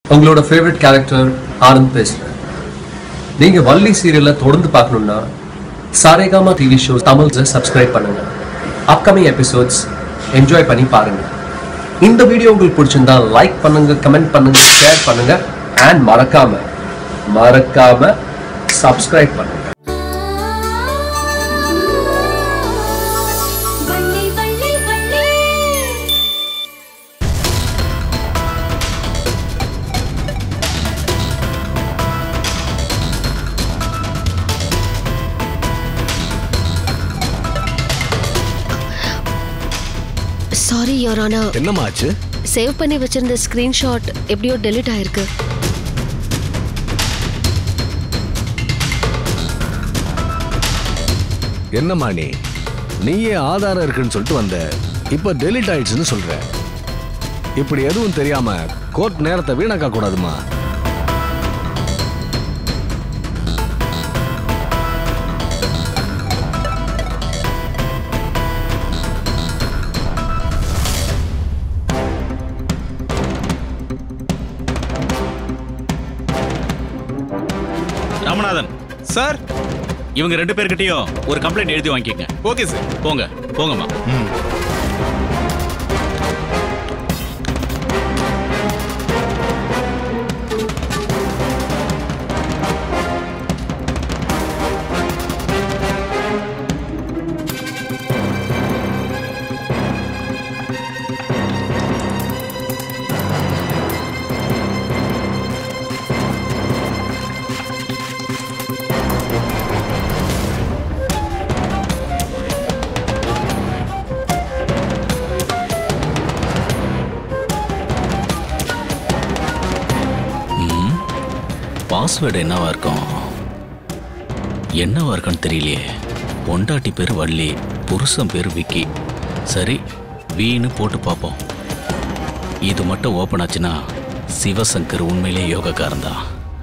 உங்களோட favourite character Anand பேசுறேன் நீங்க வள்ளி சீரியல்ல தொடர்ந்து பார்க்கணும்னா சாரேகாமா டிவி ஷோ தமிழ்ஸை சப்ஸ்கிரைப் பண்ணுங்க அப்கமிங் எபிசோட்ஸ் என்ஜாய் பண்ணி பாருங்க இந்த வீடியோ உங்களுக்கு பிடிச்சிருந்தா லைக் பண்ணுங்க கமெண்ட் பண்ணுங்க ஷேர் பண்ணுங்க அண்ட் மறக்காம மறக்காம சப்ஸ்கிரைப் பண்ணுங்க வள்ளி வள்ளி வள்ளி சாரி யோர் ஆனா என்னம்மா ஆச்சு சேவ் பண்ணி வச்சிருந்த ஸ்கிரீன்ஷாட் எப்படியோ டெலிட் ஆயிருக்கு என்னம்மா நீ நீயே ஆதாரம் இருக்குன்னு சொல்லிட்டு வந்த இப்ப டெலிட் ஆயிடுச்சுன்னு சொல்ற இப்படி எதுவும் தெரியாம கோர்ட் நேரத்தை வீணாக்க கூடாதுமா ராமநாதன் சார் இவங்க ரெண்டு பேர்கிட்டயும் ஒரு கம்ப்ளைண்ட் எழுதி வாங்கிக்கங்க ஓகே சார் போங்க போங்கம்மா பாஸ்வேர்டு என்னவா இருக்கும் என்னவா இருக்குன்னு தெரியலையே பொண்டாட்டி பேர் வள்ளி புருஷன் பேர் விக்கி சரி வீணு போட்டு பார்ப்போம் இது மட்டும் ஓப்பன் ஆச்சுன்னா சிவசங்கர் உண்மையிலே யோகக்காரன் தான்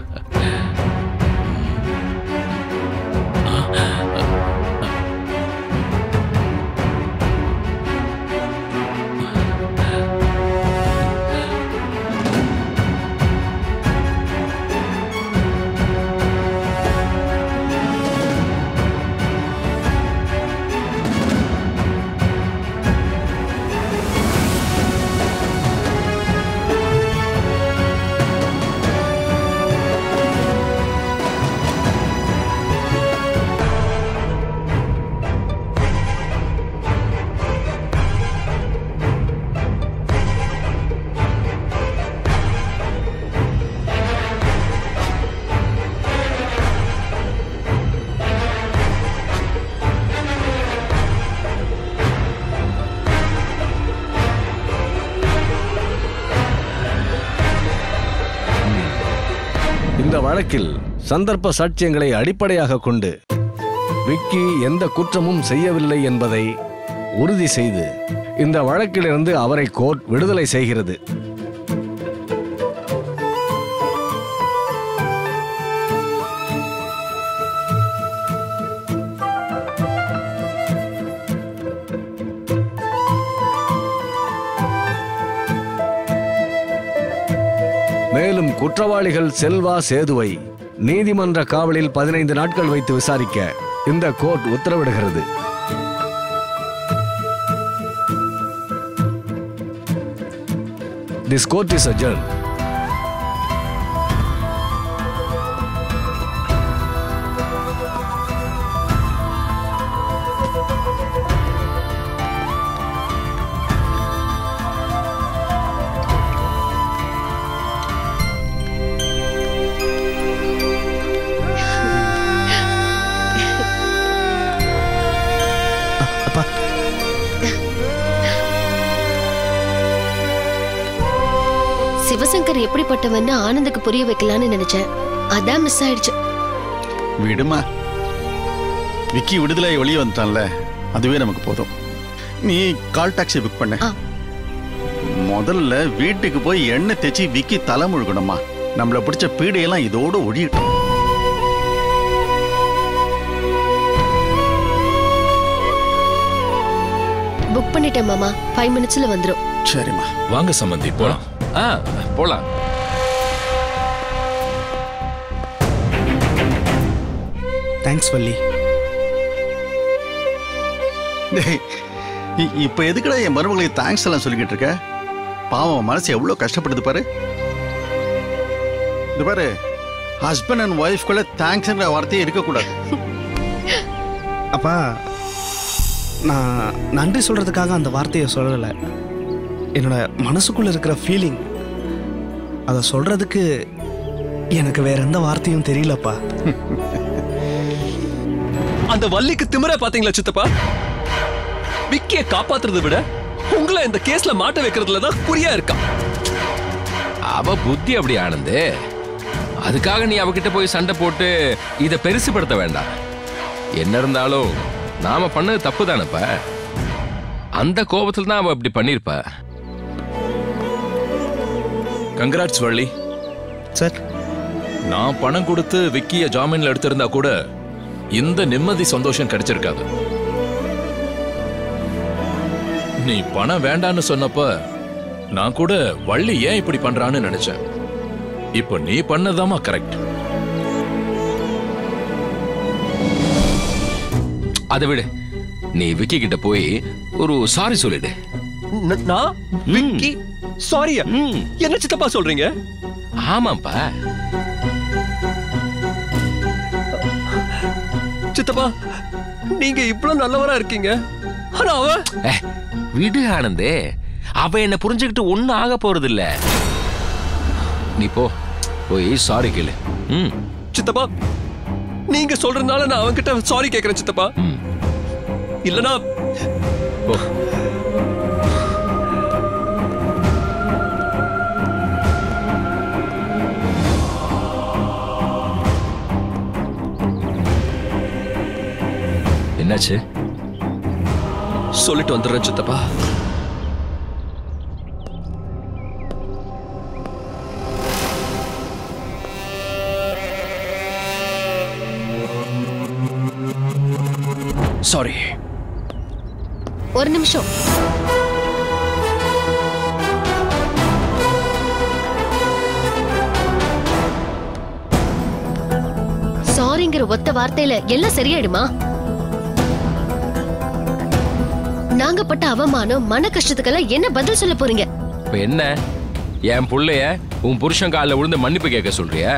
இந்த வழக்கில் சந்தர்ப்ப சாட்சியங்களை அடிப்படையாக கொண்டு விக்கி எந்த குற்றமும் செய்யவில்லை என்பதை உறுதி செய்து இந்த வழக்கிலிருந்து அவரை கோர்ட் விடுதலை செய்கிறது மேலும் குற்றவாளிகள் செல்வா சேதுவை நீதிமன்ற காவலில் பதினைந்து நாட்கள் வைத்து விசாரிக்க இந்த கோர்ட் உத்தரவிடுகிறது this court is adjourned Sivashankar எப்படிப்பட்டவன்னு ஆனந்துக்கு புரிய வைக்கலாம்னு நினைச்சேன் அதான் மிஸ் ஆயிடுச்சு விடுமா விக்கி விடுதலை வெளியே வந்துட்டான்ல அதுவே நமக்கு போதும் நீ கால் டாக்ஸி புக் பண்ண ஆ. முதல்ல வீட்டுக்கு போய் எண்ணெய் தேய்ச்சி விக்கி தலை முழுகணுமா நம்மள பிடிச்ச பீடையெல்லாம் இதோட ஒழியட்டும் புக் பண்ணிட்டேன் மாமா ஃபைவ் மினிட்ஸ்ல வந்துரும் சரிம்மா வாங்க சம்பந்தி போலாம் ஆ போலாம் தேங்க்ஸ் வள்ளி டேய், இ- இப்ப எதுக்குடா என் மருமகளுக்கு தேங்க்ஸ் எல்லாம் சொல்லிக்கிட்டு இருக்க பாவம் அவன் மனசு எவ்வளவு கஷ்டப்படுது பாரு இது பாரு ஹஸ்பண்ட் அண்ட் ஒய்ஃப்குள்ள தேங்க்ஸ்ங்கிற வார்த்தையே இருக்கக்கூடாது அப்பா நான் நன்றி சொல்றதுக்காக அந்த வார்த்தையை சொல்லலை என்னோட மனசுக்குள்ள இருக்கிற ஃபீலிங் அதை சொல்றதுக்கு எனக்கு வேற எந்த வார்த்தையும் தெரியலப்பா அந்த வள்ளிக்கு திமிர பாத்தீங்களா சித்தப்பா விக்கிய காப்பாத்துறதை விட உங்களை இந்த கேஸ்ல மாட்ட வைக்கிறதுல தான் குறியா இருக்கா அவ புத்தி அப்படி ஆனந்து அதுக்காக நீ அவகிட்ட போய் சண்டை போட்டு இதை பெருசுபடுத்த வேண்டாம் என்ன இருந்தாலும் நாம பண்ணது தப்பு தானப்ப அந்த கோபத்துல தான் அவ இப்படி பண்ணிருப்பா கங்கராட்ஸ் வள்ளி சார் நான் பணம் கொடுத்து விக்கிய ஜாமீன்ல எடுத்திருந்தா கூட இந்த நிம்மதி சந்தோஷம் கிடைச்சிருக்காது நீ பணம் வேண்டான்னு சொன்னப்ப நான் கூட வள்ளி ஏன் இப்படி பண்றான்னு நினைச்சேன் இப்போ நீ பண்ணதாமா கரெக்ட் அதை விடு நீ விக்கி கிட்ட போய் ஒரு சாரி சொல்லிடு ந- நான் விக்கி சாரியா ம். என்ன சித்தப்பா சொல்றீங்க ஆமாப்பா சித்தப்பா நீங்க இவ்வளவு நல்லவரா இருக்கீங்க ஆனா அவ ஏ, விடு ஆனந்தே அவ என்ன புரிஞ்சுக்கிட்டு ஒன்னும் ஆக போறது இல்ல நீ போ போய் சாரி கேளு ம் சித்தப்பா நீங்க சொல்றதுனால நான் அவன்கிட்ட சாரி கேக்குறேன் சித்தப்பா ம் இல்லனா போ என்னாச்சு சொல்லிட்டு வந்துடுறேன் சித்தப்பா சாரி ஒரு நிமிஷம் சாரிங்கிற ஒத்த வார்த்தையில எல்லாம் சரியாயிடுமா நாங்க பட்ட அவமானம் மன கஷ்டத்துக்கெல்லாம் என்ன பதில் சொல்ல போறீங்க இப்ப என்ன என் புள்ளைய உன் புருஷன் காலில் விழுந்து மன்னிப்பு கேட்க சொல்றியா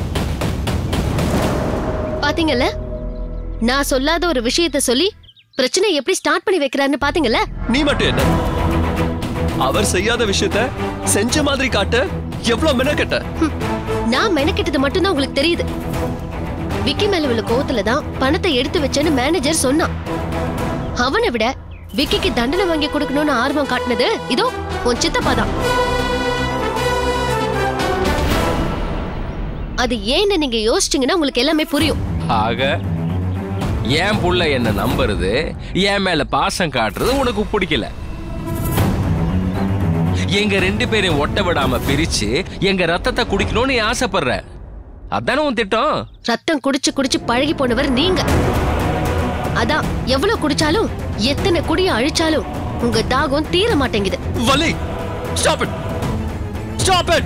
பாத்தீங்கல்ல நான் சொல்லாத ஒரு விஷயத்த சொல்லி பிரச்சனை எப்படி ஸ்டார்ட் பண்ணி வைக்கிறாருன்னு பாத்தீங்கல்ல நீ மட்டும் என்ன அவர் செய்யாத விஷயத்த செஞ்ச மாதிரி காட்ட எவ்வளவு மெனக்கெட்ட ஹம், நான் மெனக்கிட்டது மட்டும்தான் உங்களுக்கு தெரியுது விக்கி மேல உள்ள கோவத்துல தான் பணத்தை எடுத்து வச்சேன்னு மேனேஜர் சொன்னான் அவனை விட விக்கிக்கு தண்டனை வாங்கி கொடுக்கணும்னு ஆர்வம் காட்டினது இதோ உன் சித்தப்பா தான் அது ஏன்னு நீங்க யோசிச்சீங்கன்னா உங்களுக்கு எல்லாமே புரியும் ஆக என் புள்ள என்ன நம்புறது என் மேல பாசம் காட்டுறது உனக்கு பிடிக்கல எங்க ரெண்டு பேரையும் ஒட்ட விடாம பிரிச்சு எங்க ரத்தத்தை குடிக்கணும்னு நீ ஆசைப்படுற அதானே உன் திட்டம் ரத்தம் குடிச்சு குடிச்சு பழகி போனவர் நீங்க அதான் எவ்வளவு குடிச்சாலும் எத்தனை குடிய அழிச்சாலும் உங்க தாகம் தீர மாட்டேங்குது வலி stop it stop it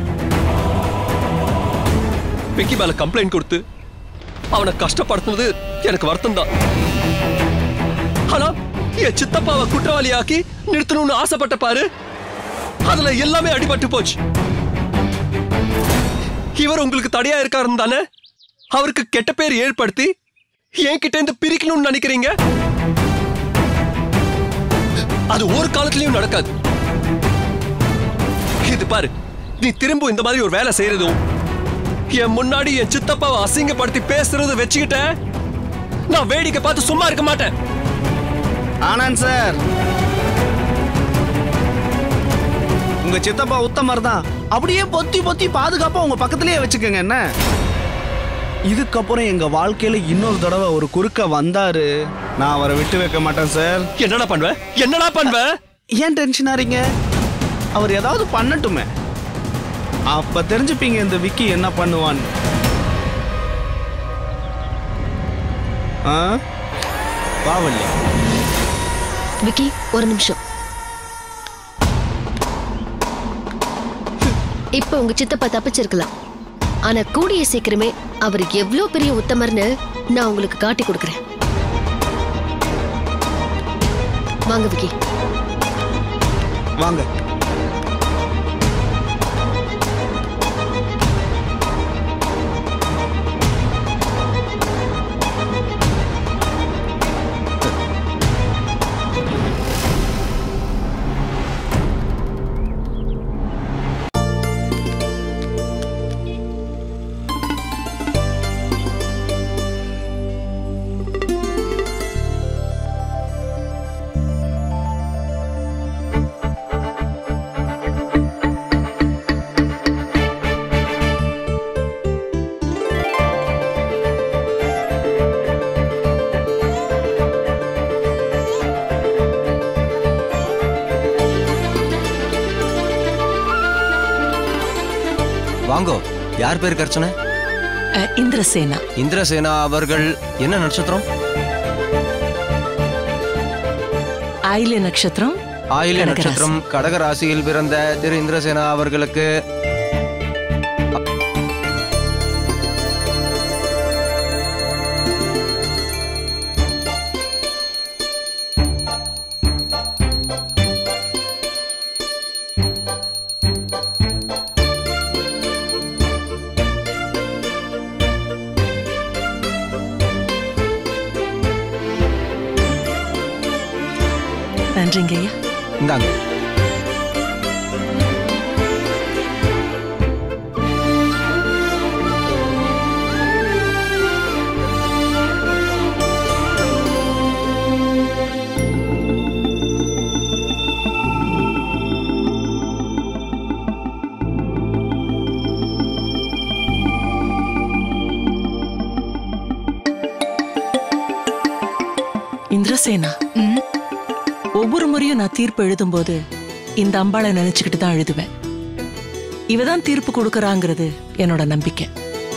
Vicky மேல கம்ப்ளைண்ட் கொடுத்து அவனை கஷ்டப்படுத்துனது எனக்கு வருத்தம் தான் ஆனா என் சித்தப்பாவை குற்றவாளியாக்கி நிறுத்தணும்னு ஆசைப்பட்ட பாரு அதுல எல்லாமே அடிபட்டு போச்சு இவர் உங்களுக்கு தடையா இருக்காருன்னு தானே அவருக்கு கெட்ட பேர் ஏற்படுத்தி என்கிட்ட இருந்து பிரிக்கணும்னு நினைக்கிறீங்க அது ஒரு காலத்திலயும் நடக்காது இது பாரு நீ திரும்ப இந்த மாதிரி ஒரு வேலை செய்யறதும் என் முன்னாடி என் சித்தப்பாவை அசிங்கப்படுத்தி பேசுறத வச்சுக்கிட்ட நான் வேடிக்கை பார்த்து சும்மா இருக்க மாட்டேன் ஆனந்த் சார் உங்க சித்தப்பா உத்தமர் தான் அப்படியே பொத்தி பொத்தி பாதுகாப்பா உங்க பக்கத்திலேயே வச்சுக்கோங்க என்ன இதுக்கப்புறம் எங்க வாழ்க்கையில இன்னொரு தடவை ஒரு குறுக்க வந்தாரு நான் அவரை விட்டு வைக்க மாட்டேன் சார் என்னடா பண்ணுவ என்னடா பண்ணுவ ஏன் டென்ஷன் ஆறீங்க அவர் ஏதாவது பண்ணட்டுமே அப்ப தெரிஞ்சுப்பீங்க இந்த விக்கி என்ன பண்ணுவான் பாவல்லி விக்கி ஒரு நிமிஷம் இப்ப உங்க சித்தப்பா தப்பிச்சிருக்கலாம் ஆனா கூடிய சீக்கிரமே அவர் எவ்வளவு பெரிய உத்தமர்னு நான் உங்களுக்கு காட்டி கொடுக்குறேன் வாங்க விக்கி வாங்க வாங்கோ யார் பேருக்கு அர்ச்சனை அஹ், இந்திரசேனா இந்திரசேனா அவர்கள் என்ன நட்சத்திரம் ஆயில்ய நட்சத்திரம் ஆயில்ய கடக ராசி. நட்சத்திரம் கடக ராசியில் பிறந்த திரு இந்திரசேனா அவர்களுக்கு நன்றிங்க ஐயா இந்தாங்க இந்திரசேனா ஒவ்வொரு முறையும் நான் தீர்ப்பு எழுதும்போது இந்த அம்பாளை நினைச்சுக்கிட்டு தான் எழுதுவேன் இவ தான் தீர்ப்பு கொடுக்கறாங்கிறது என்னோட நம்பிக்கை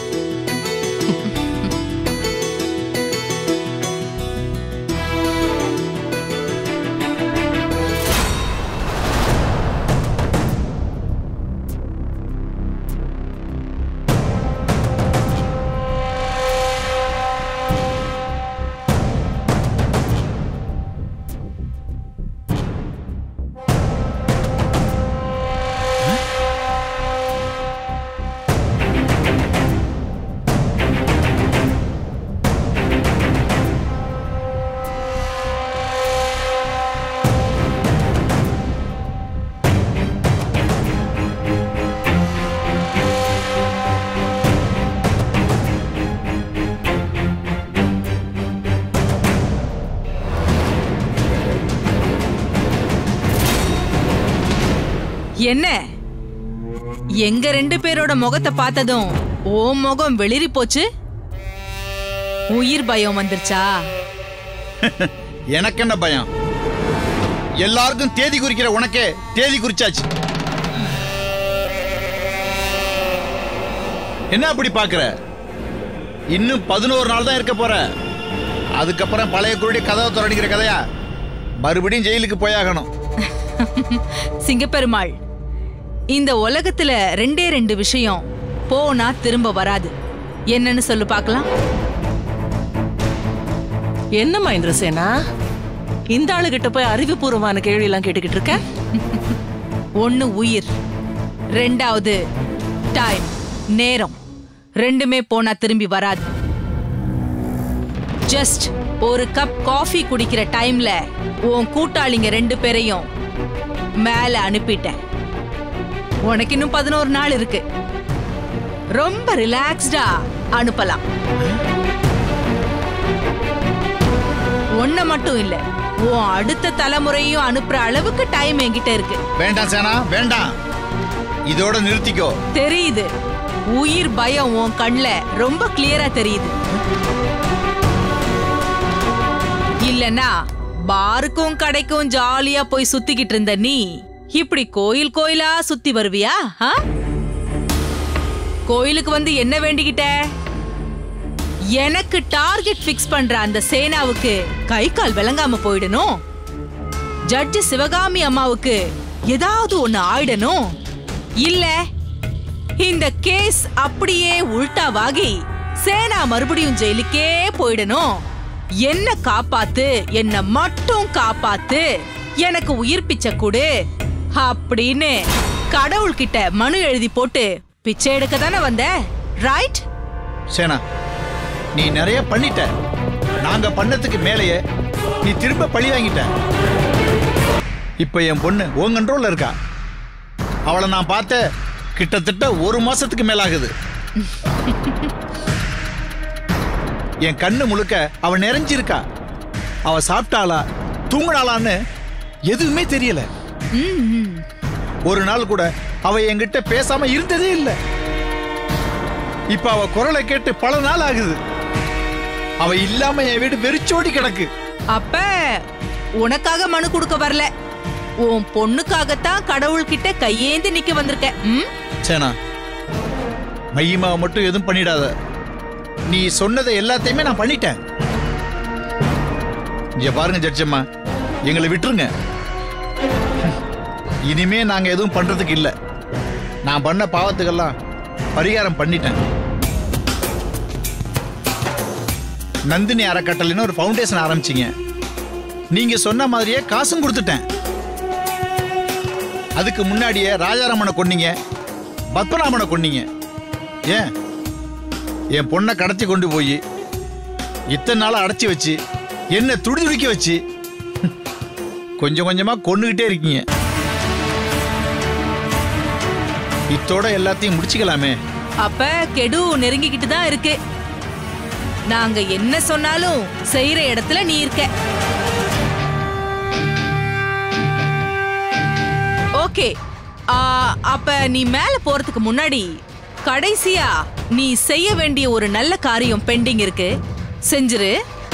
என்ன எங்க ரெண்டு பேரோட முகத்தை பார்த்ததும் ஓ முகம் வெளிரி போச்சு உயிர் பயம் வந்துருச்சா எனக்கு என்ன பயம் எல்லாருக்கும் தேதி குறிக்கிற உனக்கே தேதி குறிச்சாச்சு என்ன அப்படி பாக்குற இன்னும் பதினோரு நாள் தான் இருக்க போற அதுக்கப்புறம் பழைய குருடி கதவை திறடிக்கிற கதையா மறுபடியும் ஜெயிலுக்கு போயாகணும் சிங்கப்பெருமாள் இந்த உலகத்துல ரெண்டே ரெண்டு விஷயம் போனா திரும்ப வராது என்னன்னு சொல்லு பார்க்கலாம் என்னம்மா இந்திரசேனா இந்த ஆளுகிட்ட போய் அறிவுபூர்வமான கேள்வி எல்லாம் கேட்டுக்கிட்டு இருக்க ஒன்னு உயிர் ரெண்டாவது டைம் நேரம் ரெண்டுமே போனா திரும்பி வராது ஜஸ்ட் ஒரு கப் காஃபி குடிக்கிற டைம்ல உன் கூட்டாளிங்க ரெண்டு பேரையும் மேல அனுப்பிட்டேன் உனக்கு இன்னும் பதினோரு நாள் இருக்கு ரொம்ப ரிலாக்ஸ்டா அனுப்பலாம் ஒன்ன மட்டும் இல்ல உன் அடுத்த தலைமுறையும் அனுப்புற அளவுக்கு டைம் என்கிட்ட இருக்கு வேண்டாம் சேனா வேண்டாம் இதோட நிறுத்திக்கோ தெரியுது உயிர் பயம் உன் கண்ல ரொம்ப கிளியரா தெரியுது இல்லனா பாருக்கும் கடைக்கும் ஜாலியா போய் சுத்திக்கிட்டு இருந்த நீ இப்படி கோயில் கோயிலா சுத்தி வருவியா ஆ? கோயிலுக்கு வந்து என்ன வேண்டிக்கிட்ட எனக்கு டார்கெட் ஃபிக்ஸ் பண்ற அந்த சேனாவுக்கு கை கால் விளங்காம போயிடணும் ஜட்ஜ் சிவகாமி அம்மாவுக்கு ஏதாவது ஒண்ணு ஆயிடணும் இல்ல இந்த கேஸ் அப்படியே உல்டாவாகி சேனா மறுபடியும் ஜெயிலுக்கே போயிடணும் என்ன காப்பாத்து என்ன மட்டும் காப்பாத்து எனக்கு உயிர் பிச்சை கொடு அப்படின்னு கடவுள்கிட்ட மனு எழுதி போட்டு பிச்சை எடுக்க தானே வந்த ரைட் சேனா நீ நிறைய பண்ணிட்ட நாங்க பண்ணதுக்கு மேலேயே நீ திரும்ப பழி வாங்கிட்ட இப்ப என் பொண்ணு உன் கண்ட்ரோல்ல இருக்கா அவளை நான் பார்த்த கிட்டத்தட்ட ஒரு மாசத்துக்கு மேலாகுது என் கண்ணு முழுக்க அவ நிறைஞ்சிருக்கா அவ சாப்பிட்டாளா தூங்கினாளான்னு எதுவுமே தெரியல ஒரு நாள் கூட அவ என்கிட்ட பேசாம இருந்ததே இல்லை இப்ப அவ குரலை கேட்டு பல நாள் ஆகுது அவ இல்லாம என் வீடு வெறிச்சோடி கிடக்கு அப்ப உனக்காக மனு கொடுக்க வரல உன் பொண்ணுக்காகத்தான் கடவுள்கிட்ட கையேந்தி நிக்க வந்திருக்க ம்? சேனா மையமாவை மட்டும் எதுவும் பண்ணிடாத நீ சொன்னதை எல்லாத்தையுமே நான் பண்ணிட்டேன் இங்க பாருங்க ஜட்ஜம்மா எங்களை விட்டுருங்க இனிமே நாங்க எதுவும் பண்றதுக்கு இல்ல நான் பண்ண பாவத்துக்கெல்லாம் பரிகாரம் பண்ணிட்டேன் நந்தினி அறக்கட்டளைன்னு ஒரு ஃபவுண்டேஷன் ஆரம்பிச்சீங்க நீங்க சொன்ன மாதிரியே காசும் கொடுத்துட்டேன் அதுக்கு முன்னாடியே ராஜாராமனை கொன்னீங்க பத்மநாபனை கொன்னீங்க ஏன் என் பொண்ணை கடத்தி கொண்டு போய் இத்தனை நாள் அடைச்சி வச்சு என்ன துடி துடிக்க வச்சு கொஞ்சம் கொஞ்சமா கொண்டுகிட்டே இருக்கீங்க இத்தோட எல்லாத்தையும் முடிச்சுக்கலாமே அப்ப கெடு நெருங்கிக்கிட்டு தான் இருக்கு நாங்க என்ன சொன்னாலும் செய்யற இடத்துல நீ இருக்க ஓகே ஆ, அப்ப நீ மேல போறதுக்கு முன்னாடி கடைசியா நீ செய்ய வேண்டிய ஒரு நல்ல காரியம் பெண்டிங் இருக்கு செஞ்சிரு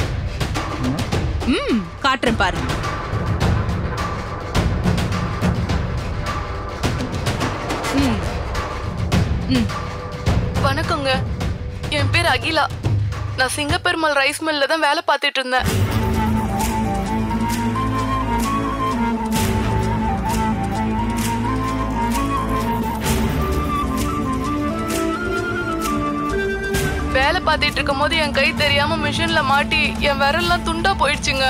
ம் காட்டுறேன் பாரு ம் ம் வணக்கங்க என் பேர் அகிலா நான் சிங்கப்பெருமாள் ரைஸ் மில்ல தான் வேலை பார்த்துட்டு இருந்தேன் வேலை பார்த்துட்டு இருக்கும் போது என் கை தெரியாம மிஷின்ல மாட்டி என் விரல்லாம் துண்டா போயிடுச்சுங்க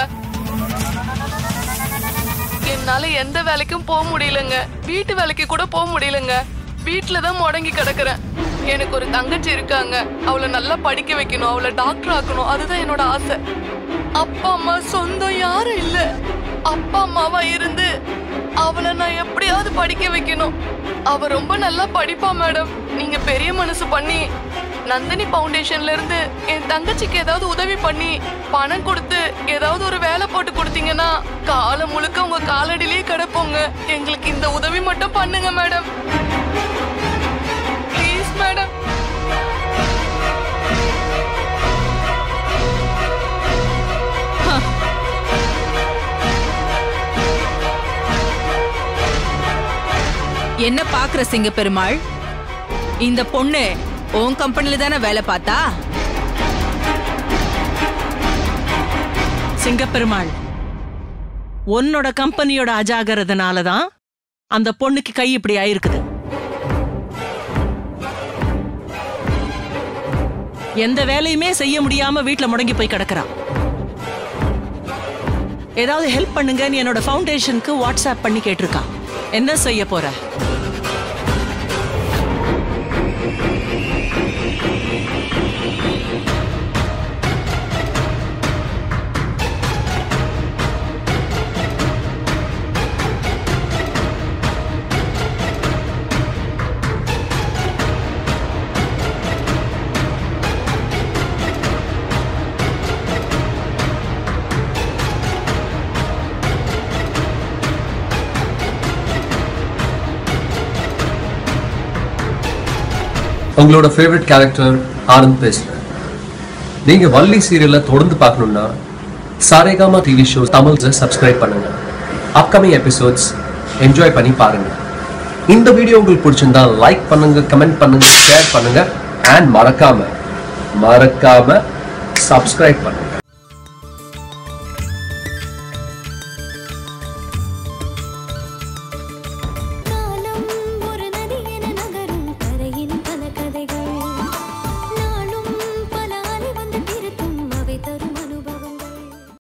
என்னால எந்த வேலைக்கும் போக முடியலங்க வீட்டு வேலைக்கு கூட போக முடியலங்க வீட்டுல தான் முடங்கி கிடக்குறேன் எனக்கு ஒரு தங்கச்சி இருக்காங்க அவளை நல்லா படிக்க வைக்கணும் அவளை டாக்டர் ஆக்கணும் அதுதான் என்னோட ஆசை அப்பா அம்மா சொந்தம் யாரும் இல்ல அப்பா அம்மாவா இருந்து அவளை நான் எப்படியாவது படிக்க வைக்கணும் அவ ரொம்ப நல்லா படிப்பா மேடம் நீங்க பெரிய மனசு பண்ணி நந்தினி ஃபவுண்டேஷன்ல இருந்து என் தங்கச்சிக்கு ஏதாவது உதவி பண்ணி பணம் கொடுத்து ஏதாவது ஒரு வேலை போட்டு கொடுத்தீங்கன்னா காலம் முழுக்க உங்க காலடியிலே கிடப்போங்க எங்களுக்கு இந்த உதவி மட்டும் பண்ணுங்க மேடம் ப்ளீஸ் மேடம் என்ன பாக்குற சிங்க பெருமாள் இந்த பொண்ணு உன் கம்பெனில தானே வேலை பார்த்தா சிங்கப்பெருமாள் உன்னோட கம்பெனியோட அஜாகிறதுனால தான் அந்த பொண்ணுக்கு கை இப்படி ஆயிருக்குது எந்த வேலையுமே செய்ய முடியாம வீட்ல முடங்கி போய் கிடக்குறா ஏதாவது ஹெல்ப் பண்ணுங்கன்னு என்னோட ஃபவுண்டேஷனுக்கு வாட்ஸ்அப் பண்ணி கேட்டிருக்கா என்ன செய்ய போற உங்களோட ஃபேவரட் கேரக்டர் ஆனந்த் பேசுறேன் நீங்க வள்ளி சீரியல்ல தொடர்ந்து பார்க்கணும்னா சாரேகாமா டிவி ஷோ தமிழ்ஸை சப்ஸ்கிரைப் பண்ணுங்க அப்கமிங் எபிசோட்ஸ் என்ஜாய் பண்ணி பாருங்க இந்த வீடியோ உங்களுக்கு பிடிச்சிருந்தா லைக் பண்ணுங்க கமெண்ட் பண்ணுங்க ஷேர் பண்ணுங்க அண்ட் மறக்காம மறக்காம சப்ஸ்கிரைப் பண்ணுங்க